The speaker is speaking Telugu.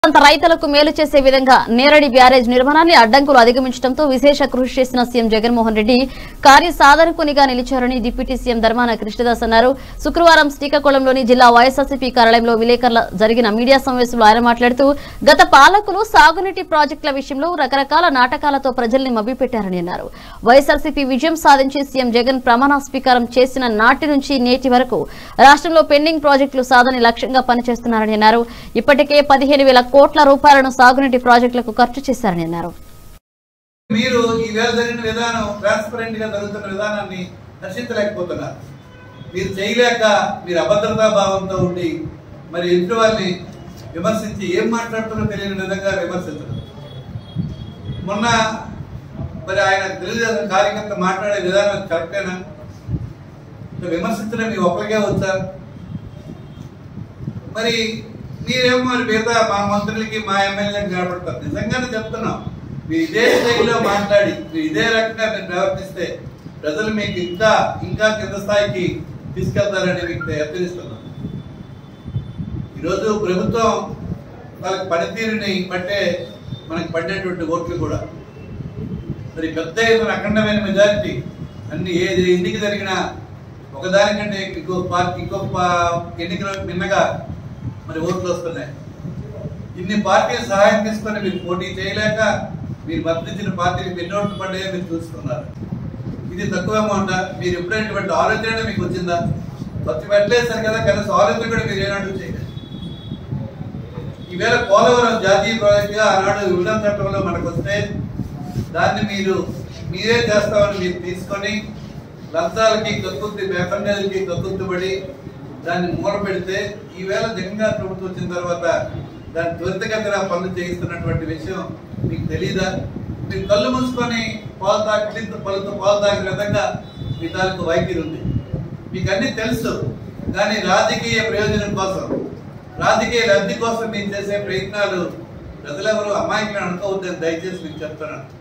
కొంత రైతులకు మేలు చేసే విధంగా నేరడి బ్యారేజ్ నిర్మాణాన్ని అడ్డంకులు అధిగమించడంతో విశేష కృషి చేసిన సీఎం జగన్మోహన్ రెడ్డి కార్యసాధకునిగా నిలిచారని డిప్యూటీ సీఎం ధర్మాన కృష్ణదాస్ అన్నారు శుక్రవారం శ్రీకాకుళంలోని జిల్లా వైఎస్ఆర్సీపీ కార్యాలయంలో విలేకరుల జరిగిన మీడియా సమావేశంలో ఆయన మాట్లాడుతూ గత పాలకులు సాగునీటి ప్రాజెక్టుల విషయంలో రకరకాల నాటకాలతో ప్రజల్ని మభ్యపెట్టారని అన్నారు వైఎస్ఆర్సీపీ విజయం సాధించి సీఎం జగన్ ప్రమాణ స్వీకారం చేసిన నాటి నుంచి నేటి వరకు రాష్ట్రంలో పెండింగ్ ప్రాజెక్టులు సాధన లక్ష్యంగా పనిచేస్తున్నారని అన్నారు ఇప్పటికే పదిహేను వేల కోట్ల రూపాయలను సాగునీటి ప్రాజెక్టులకు ఖర్చు చేశారని అన్నారు మీరు ఈ వేళ జరిగిన విధానం ట్రాన్స్పరెంట్ గా జరుగుతున్న విధానాన్ని హర్షించలేకపోతున్నారు మీరు చేయలేక మీరు అభద్రతా భావంతో ఉండి మరి ఎదుటి వాళ్ళని విమర్శించి ఏం మాట్లాడుతున్నా తెలియని విధంగా విమర్శించడం మొన్న మరి ఆయన తెలుగుదేశం కార్యకర్త మాట్లాడే విధానం కరెక్టేనా ఇట్లా విమర్శించడం మీ ఒక్కరికే వచ్చా మరి మీరేమో మరి మిగతా మా మంత్రులకి మా ఎమ్మెల్యేకి కనబడతారు నిజంగానే చెప్తున్నాం మీరు ఇదే స్థాయిలో మాట్లాడి మీరు ఇదే రకంగా మీరు ప్రవర్తిస్తే ప్రజలు మీకు ఇంకా ఇంకా కింద స్థాయికి తీసుకెళ్తారని మీకు హెచ్చరిస్తున్నాం ఈరోజు ప్రభుత్వం వాళ్ళకి పనితీరుని బట్టే మనకి పడినటువంటి ఓట్లు కూడా మరి పెద్ద ఎత్తున అఖండమైన మెజారిటీ అన్ని ఏది ఎన్నిక జరిగినా ఒకదానికంటే ఇంకో పార్టీ ఇంకో పా- ఎన్నికల మిన్నగా మరి ఓట్లు వస్తున్నాయి ఇన్ని పార్టీలు సహాయం తీసుకొని మీరు పోటీ చేయలేక మీరు మద్దతిచ్చిన పార్టీకి ఎన్ని ఓట్లు పడ్డాయో మీరు చూసుకున్నారు ఇది తక్కువ అమౌంట్ మీరు ఎప్పుడైనటువంటి ఆలోచన మీకు వచ్చిందా ఖర్చు పెట్టలేదు సరి కదా కనీసం ఆలోచన కూడా మీరు ఏనాడు చేయలేదు ఈవేళ పోలవరం జాతీయ ప్రాజెక్ట్ గా ఆనాడు విభజన చట్టంలో మనకు వస్తే దాన్ని మీరు మీరే చేస్తామని మీరు తీసుకొని లంచాలకి కక్కుర్తి ఎఫ్ఎన్ఎల్కి కక్కుర్తిపడి దాన్ని మూల పెడితే ఈవేళ జగన్ గారి ప్రభుత్వం వచ్చిన తర్వాత దాన్ని త్వరితగతిన పనులు చేయిస్తున్నటువంటి విషయం మీకు తెలీదా మీరు కళ్ళు మూసుకొని పాలు తాకి పళ్ళతో పాలు తాగిన విధంగా మీ తాలూకు వైఖరి ఉంది మీకు అన్ని తెలుసు కానీ రాజకీయ ప్రయోజనం కోసం రాజకీయ లబ్ధి కోసం మీరు చేసే ప్రయత్నాలు ప్రజలెవరు అమాయకులను అనుకోవద్దని దయచేసి మీకు చెప్తున్నాను